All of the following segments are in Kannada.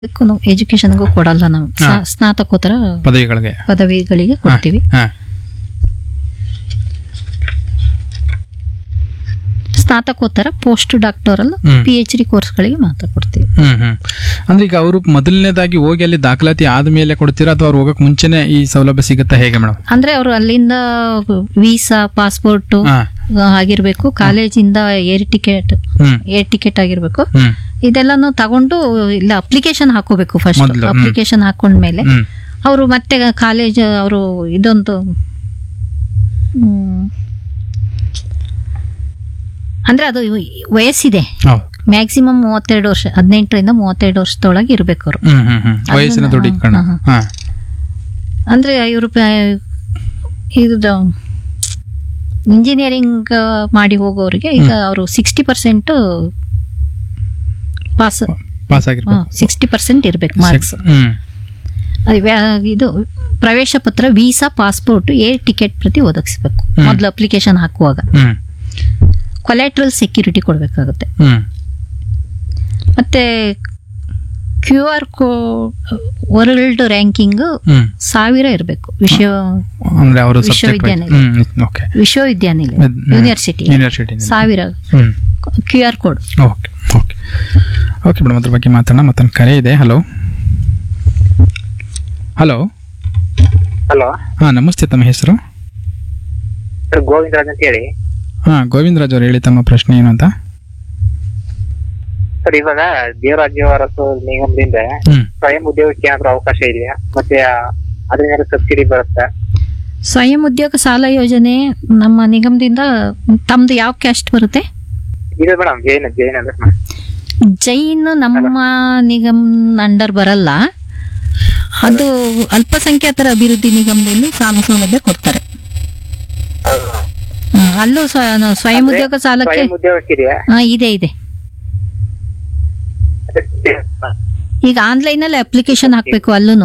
ಎಜುಕೇಶನ್ಗೂ ಕೊಡಲ್ಲ ನಾವು ಹಾ. ಸ್ನಾ- ಸ್ನಾತಕೋತ್ತರ ಪದವಿಗಳಿಗೆ ಪದವಿಗಳಿಗೆ ಕೊಡ್ತೀವಿ ಹಾ ಸ್ನಾತಕೋತ್ತರ post doctoral hmm. P H D ಕೋರ್ಸ್ಗಳಿಗೆ ಮಾತ್ರ ಕೊಡ್ತೀವಿ ಹ್ಮ್ ಹ್ಮ್ ಅಂದ್ರೆ ಈಗ ಅವರು ಮೊದಲನೇದಾಗಿ ಹೋಗಿ ಅಲ್ಲಿ ದಾಖಲಾತಿ ಆದ್ಮೇಲೆ ಕೊಡ್ತೀರಾ ಅಥವಾ ಅವ್ರು ಹೋಗಕ್ ಮುಂಚೆನೆ ಈ ಸೌಲಭ್ಯ ಸಿಗುತ್ತಾ ಹೇಗೆ ಮೇಡಮ್ ಅಂದ್ರೆ ಅವರು ಅಲ್ಲಿಂದ ವೀಸಾ ಪಾಸ್ಪೋರ್ಟ್ ಹಾ ಆಗಿರ್ಬೇಕು ಕಾಲೇಜಿಂದ air ticket hmm air ticket ಆಗಿರ್ಬೇಕು ಹ್ಮ್ ಇದೆಲ್ಲಾನು ತಗೊಂಡು ಇಲ್ಲ ಅಪ್ಲಿಕೇಶನ್ ಹಾಕೋಬೇಕು ಫಸ್ಟ್ ಮೊದ್ಲು, ಹ್ಮ್. ಅಪ್ಲಿಕೇಶನ್ ಹಾಕೊಂಡ್ಮೇಲೆ ಹ್ಮ್ ಅವರು ಮತ್ತೆ ಕಾಲೇಜ್ ಅವರು ಇದೊಂದು ಹ್ಮ್, ಅಂದ್ರೆ ಅದು ವಯಸ್ಸಿದೆ ಹೌದು ಮ್ಯಾಕ್ಸಿಮಮ್ ಮೂವತ್ತೆರಡು ವರ್ಷ ಹದಿನೆಂಟರಿಂದ ಮೂವತ್ತೆರಡು ವರ್ಷದೊಳಗೆ ಇರ್ಬೇಕು ಅವರು ಹ್ಮ್ ಹ್ಮ್ ಹ್ಮ್ ವಯಸ್ಸಿನ ಅದನ್ನ- ದೃಢೀಕರಣ ಹಾ, ಹಾ ಅಂದ್ರೆ ಇವರು ಇದು ಇಂಜಿನಿಯರಿಂಗ್ ಮಾಡಿ ಹೋಗೋರಿಗೆ ಈಗ ಅವರು ಸಿಕ್ಸ್ಟಿ ಪರ್ಸೆಂಟ್ ಪಾಸ್ ಪಾಸ್ ಆಗಿರ್ಬೇಕು ಸಿಕ್ಸ್ಟಿ ಪರ್ಸೆಂಟ್ ಇರ್ಬೇಕು ಮಾರ್ಕ್ಸ್ ಹ್ಮ್ ಅದು ವ್ಯಾ- ಇದು ಪ್ರವೇಶ ಪತ್ರ ವೀಸಾ ಪಾಸ್ಪೋರ್ಟ್ ಏರ್ ಟಿಕೆಟ್ ಪ್ರತಿ ಒದಗಿಸ್ಬೇಕು ಹ್ಮ್. ಮೊದಲು ಅಪ್ಲಿಕೇಶನ್ ಹಾಕುವಾಗ ಹ್ಮ್ ಕೊಲೆಟ್ರಲ್ ಸೆಕ್ಯೂರಿಟಿ ಕೊಡಬೇಕಾಗುತ್ತೆ ಹ್ಮ್ ಮತ್ತೆ ಕ್ಯೂ ಆರ್ ಕೋ ವರ್ಲ್ಡ್ ರ್ಯಾಂಕಿಂಗ್ ಹ್ಮ್ ಸಾವಿರ ಇರಬೇಕು ವಿಶ್ವ ಅಂದ್ರೆ ಅವರು ಸಬ್ಜೆಕ್ಟ್ ವಿಶ್ವವಿದ್ಯಾನಿಲಯ. ಹ್ಮ್ ಓಕೆ ವಿಶ್ವವಿದ್ಯಾನಿಲಯ ಯೂನಿವರ್ಸಿಟಿ ಯೂನಿವರ್ಸಿಟಿ ಸಾವಿರ hmm Q R code okay okay okay madam ಅದ್ರ ಬಗ್ಗೆ ಮಾತಾಡೋಣ ಮತ್ತೊಂದು ಕರೆ ಇದೆ ಹಲೋ ಹಲೋ ಹಲೋ ಹಾಂ ನಮಸ್ತೆ ತಮ್ಮ ಹೆಸರು ಸರ್ ಗೋವಿಂದರಾಜ್ ಅಂತ ಹೇಳಿ ಹಾಂ ಗೋವಿಂದರಾಜ್ ಅವ್ರು ಹೇಳಿ ತಮ್ಮ ಪ್ರಶ್ನೆ ಏನು ಅಂತ ಸರ್ ಇವಾಗ ದೇವರಾಜ್ಯ ಅರಸು ನಿಗಮದಿಂದ ಹ್ಮ್ ಸ್ವಯಂ ಉದ್ಯೋಗಕ್ಕೆ ಏನಾದ್ರು ಅವಕಾಶ ಇದೆಯಾ ಮತ್ತೆ ಅದರಿಂದ ಸಬ್ಸಿಡಿ ಬರುತ್ತಾ ಸ್ವಯಂ ಉದ್ಯೋಗ ಸಾಲ ಯೋಜನೆ ನಮ್ಮ ನಿಗಮದಿಂದ ತಮ್ದು ಯಾವ ಕ್ಯಾಸ್ಟ್ ಬರುತ್ತೆ ಇದೆ ಮೇಡಮ್ ಜೈನ್ ಜೈನ್ ಅಂದ್ರೆ madam. ಜೈನ್ ನಮ್ಮ ನಿಗಮ್ ಅಂಡರ್ ಬರಲ್ಲ ಅದು ಅಲ್ಪಸಂಖ್ಯಾತರ ಅಭಿವೃದ್ಧಿ ನಿಗಮದಲ್ಲಿ ಸಾಲ ಸೌಲಭ್ಯ ಕೊಡ್ತಾರೆ ಹ್ಮ್, ಅಲ್ಲೂ ಸ್ವ- ಸ್ವಯಂ ಉದ್ಯೋಗ ಸಾಲಕ್ಕೆ ಸ್ವಯಂ ಉದ್ಯೋಗಕ್ಕೆ ಇದೆಯಾ ಹಾ, ಇದೆ ಇದೆ ಈಗ ಆನ್ಲೈನ್ ಅಲ್ಲಿ ಅಪ್ಲಿಕೇಶನ್ ಹಾಕ್ಬೇಕು ಅಲ್ಲೂನು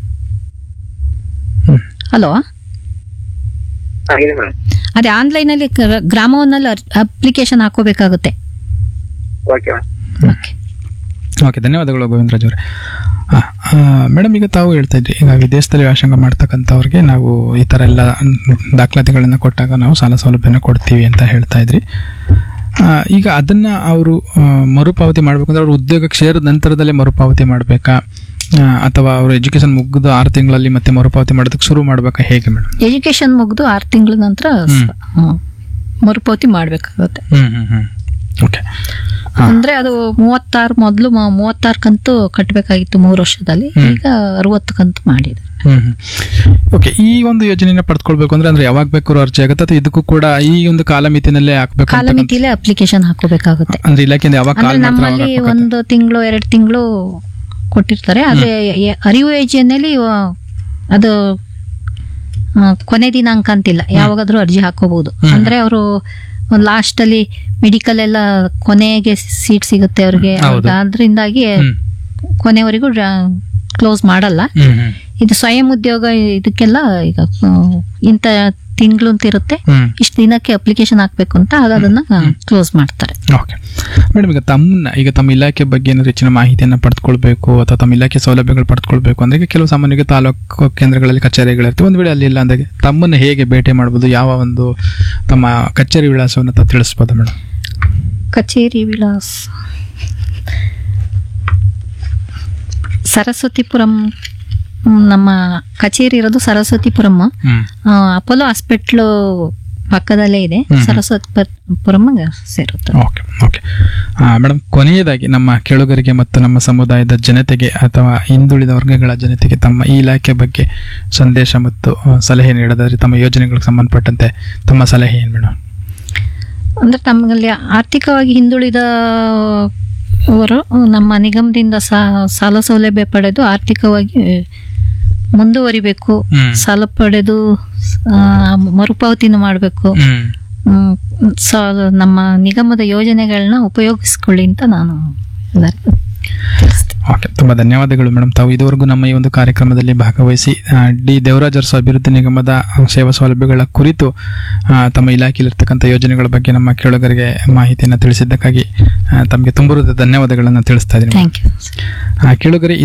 ಹ್ಮ್. ಹಲೋ ಹಾ, ಇದೆ ಮೇಡಮ್ ಅದೇ ಆನ್ಲೈನ್ ಅಲ್ಲಿ ಗ್ರ- ಗ್ರಾಮವನ್ನಲ್ಲಿ ಅಪ್ಲಿಕೇಶನ್ ಹಾಕೋಬೇಕಾಗುತ್ತೆ ಓಕೆ ಮೇಡಮ್ ಓಕೆ ಓಕೆ ಧನ್ಯವಾದಗಳು ಗೋವಿಂದರಾಜ್ ಅವರೇ ಮೇಡಮ್ ಈಗ ತಾವು ಹೇಳ್ತಾ ಇದ್ರಿ ಈಗ ವಿದೇಶದಲ್ಲಿ ವ್ಯಾಸಂಗ ಮಾಡ್ತಕ್ಕಂಥವ್ರಿಗೆ ನಾವು ಈ ಥರ ಎಲ್ಲ ದಾಖಲಾತಿಗಳನ್ನು ಕೊಟ್ಟಾಗ ನಾವು ಸಾಲ ಸೌಲಭ್ಯನ ಕೊಡ್ತೀವಿ ಅಂತ ಹೇಳ್ತಾ ಇದ್ರಿ ಆ, ಈಗ ಅದನ್ನ ಅವರು ಮರುಪಾವತಿ ಮಾಡ್ಬೇಕಂದ್ರೆ ಅವ್ರು ಉದ್ಯೋಗಕ್ಕೆ ಸೇರಿದ ನಂತರದಲ್ಲೇ ಮರುಪಾವತಿ ಮಾಡಬೇಕಾ ಅಥವಾ ಅವರು ಎಜುಕೇಶನ್ ಮುಗಿದು ಆರು ತಿಂಗಳಲ್ಲಿ ಮತ್ತೆ ಮರುಪಾವತಿ ಮಾಡೋದಕ್ಕೆ ಶುರು ಮಾಡ್ಬೇಕಾ ಹೇಗೆ ಮೇಡಮ್ ಎಜುಕೇಶನ್ ಮುಗಿದು ಆರು ತಿಂಗಳ ನಂತರ ಸ- ಹ್ಮ್. ಮರುಪಾವತಿ ಮಾಡ್ಬೇಕಾಗುತ್ತೆ ಹ್ಮ್ ಹ್ಮ್ ಹ್ಮ್ ಓಕೆ ಅಂದ್ರೆ ಅದು ಮೂವತ್ತಾರು ಮೊದಲು ಮೂವತ್ತಾರು ಕಂತು ಕಟ್ಟಬೇಕಾಗಿತ್ತು ಮೂರು ವರ್ಷದಲ್ಲಿ ಹ್ಮ್. ಈಗ ಅರವತ್ತು ಕಂತು ಮಾಡಿದೆ ಹ್ಮ್ ಹ್ಮ್ ಓಕೆ ಈ ಒಂದು ಯೋಜನೆನ ಪಡ್ಕೊಳ್ಬೇಕು ಅಂದ್ರೆ ಅಂದ್ರೆ ಯಾವಾಗ ಬೇಕಾದ್ರೂ ಅರ್ಜಿ ಆಗುತ್ತೆ ಅಥವಾ ಇದಕ್ಕೂ ಕೂಡ ಈ ಒಂದು ಕಾಲಮಿತಿನಲ್ಲೇ ಹಾಕ್ಬೇಕು ಅಂತಕ್ಕಂಥ- ಕಾಲಮಿತಿಲೇ ಅಪ್ಲಿಕೇಶನ್ ಹಾಕೋಬೇಕಾಗುತ್ತೆ ಅಂದ್ರೆ ಇಲಾಖೆಯಿಂದ ಯಾವಾಗ ಅಂದ್ರೆ ಕಾಲ್ ಮಾಡ್ತಾರೆ ಅವಾಗ ನಮ್ಮಲ್ಲಿ ಹಾಕ್ಬೇಕಂತ? ಒಂದು ತಿಂಗಳು ಎರಡು ತಿಂಗಳು ಕೊಟ್ಟಿರ್ತಾರೆ ಆದ್ರೆ ಎ- ಅರಿವು ಯೋಜನೆಯಲ್ಲಿ ಇವ- ಅದು ಆ, ಕೊನೆ ದಿನಾಂಕ ಅಂತಿಲ್ಲ ಯಾವಾಗಾದ್ರೂ ಅರ್ಜಿ ಹಾಕೋಬಹುದು ಹ್ಮ್. ಅಂದ್ರೆ ಅವರು ಲಾಸ್ಟ್ ಅಲ್ಲಿ ಮೆಡಿಕಲ್ ಎಲ್ಲ ಕೊನೆಗೆ ಸೀಟ್ ಸಿಗುತ್ತೆ ಅವ್ರಿಗೆ ಹೌದು. ಅದರಿಂದಾಗಿ ಹ್ಮ್ ಕೊನೆವರೆಗೂ ಕ್ಲೋಸ್ ಮಾಡಲ್ಲ ಹ್ಮ್ ಹ್ಮ್ ಇದು ಸ್ವಯಂ ಉದ್ಯೋಗ ಇದಕ್ಕೆಲ್ಲ ಈಗ ಆ, ಇಂಥ ತಿಂಗಳು ಅಂತ ಇರುತ್ತೆ ಹ್ಮ್ ಇಷ್ಟು ದಿನಕ್ಕೆ ಅಪ್ಲಿಕೇಶನ್ ಹಾಕ್ಬೇಕು ಅಂತ ಆಗ ಅದನ್ನ ಕ್ಲೋಸ್ ಮಾಡ್ತಾರೆ ಓಕೆ ಮೇಡಮ್ ಈಗ ತಮ್ಮನ್ನ ಈಗ ತಮ್ಮ ಇಲಾಖೆ ಬಗ್ಗೆ ಏನಾದ್ರು ಹೆಚ್ಚಿನ ಮಾಹಿತಿಯನ್ನು ಪಡೆದುಕೊಳ್ಬೇಕು ಅಥವಾ ತಮ್ಮ ಇಲಾಖೆ ಸೌಲಭ್ಯಗಳು ಪಡೆದುಕೊಳ್ಬೇಕು ಅಂದ್ರೆ ಈಗ ಕೆಲವು ಸಾಮಾನ್ಯವಾಗಿ ತಾಲೂಕು ಕೇಂದ್ರಗಳಲ್ಲಿ ಕಚೇರಿಗಳಿರ್ತವೆ ಒಂದು ವೇಳೆ ಅಲ್ಲಿ ಇಲ್ಲ ಅಂದಾಗ ತಮ್ಮನ್ನ ಹೇಗೆ ಭೇಟಿ ಮಾಡ್ಬೋದು ಯಾವ ಒಂದು ತಮ್ಮ ಕಚೇರಿ ವಿಳಾಸವನ್ನು ತಾವು ತಿಳಿಸ್ಬೋದು ಮೇಡಮ್ ಕಚೇರಿ ವಿಳಾಸ ಸರಸ್ವತಿಪುರಂ ಹ್ಮ್, ನಮ್ಮ ಕಚೇರಿ ಇರೋದು ಸರಸ್ವತಿಪುರಂ ಹ್ಮ್ ಆ, ಅಪೋಲೋ ಹಾಸ್ಪಿಟ್ಲು ಪಕ್ಕದಲ್ಲೇ ಇದೆ ಹ್ಮ್. ಸರಸ್ವತಿಪುರಂ ಸೇರುತ್ತೆ ಓಕೆ ಓಕೆ ಮೇಡಮ್ ಕೊನೆಯದಾಗಿ ನಮ್ಮ ಕೇಳುಗರಿಗೆ ಮತ್ತು ನಮ್ಮ ಸಮುದಾಯದ ಜನತೆಗೆ ಅಥವಾ ಹಿಂದುಳಿದ ವರ್ಗಗಳ ಜನತೆಗೆ ತಮ್ಮ ಈ ಇಲಾಖೆ ಬಗ್ಗೆ ಸಂದೇಶ ಮತ್ತು ಆ, ಸಲಹೆ ನೀಡೋದಾದ್ರೆ ತಮ್ಮ ಯೋಜನೆಗಳಿಗೆ ಸಂಬಂಧಪಟ್ಟಂತೆ ತಮ್ಮ ಸಲಹೆ ಏನು ಮೇಡಮ್ ಅಂದ್ರೆ ತಮ್ಮಲ್ಲಿ ಆರ್ಥಿಕವಾಗಿ ಹಿಂದುಳಿದ ಅವರು ನಮ್ಮ ನಿಗಮದಿಂದ ಸಾ- ಸಾಲ ಸೌಲಭ್ಯ ಪಡೆದು ಆರ್ಥಿಕವಾಗಿ ಮುಂದುವರಿಬೇಕು ಹ್ಮ್. ಸಾಲ ಪಡೆದು ಆ, ಮರುಪಾವತಿನ ಮಾಡಬೇಕು ಹ್ಮ್ ಹ್ಮ್, ಸ- ನಮ್ಮ ನಿಗಮದ ಯೋಜನೆಗಳನ್ನ ಉಪಯೋಗಿಸ್ಕೊಳ್ಳಿ ಅಂತ ನಾನು ಎಲ್ಲರಿಗೂ ತಿಳಿಸ್ತೀನಿ ಓಕೆ ತುಂಬ ಧನ್ಯವಾದಗಳು ಮೇಡಮ್ ತಾವು ಇದುವರೆಗೂ ನಮ್ಮ ಈ ಒಂದು ಕಾರ್ಯಕ್ರಮದಲ್ಲಿ ಭಾಗವಹಿಸಿ ಆ, ಡಿ ದೇವರಾಜ್ ಅರಸು ಅಭಿವೃದ್ಧಿ ನಿಗಮದ ಆ, ಸೇವಾ ಸೌಲಭ್ಯಗಳ ಕುರಿತು ಆ, ತಮ್ಮ ಇಲಾಖೆಯಲ್ಲಿರ್ತಕ್ಕಂಥ ಯೋಜನೆಗಳ ಬಗ್ಗೆ ನಮ್ಮ ಕೇಳುಗರಿಗೆ ಮಾಹಿತಿಯನ್ನು ತಿಳಿಸಿದ್ದಕ್ಕಾಗಿ ಆ, ತಮಗೆ ತುಂಬ ಧನ್ಯವಾದಗಳನ್ನು ತಿಳಿಸ್ತಾ ಇದ್ದೀನಿ ಥ್ಯಾಂಕ್ ಯು ಆ, ಕೇಳುಗರೆ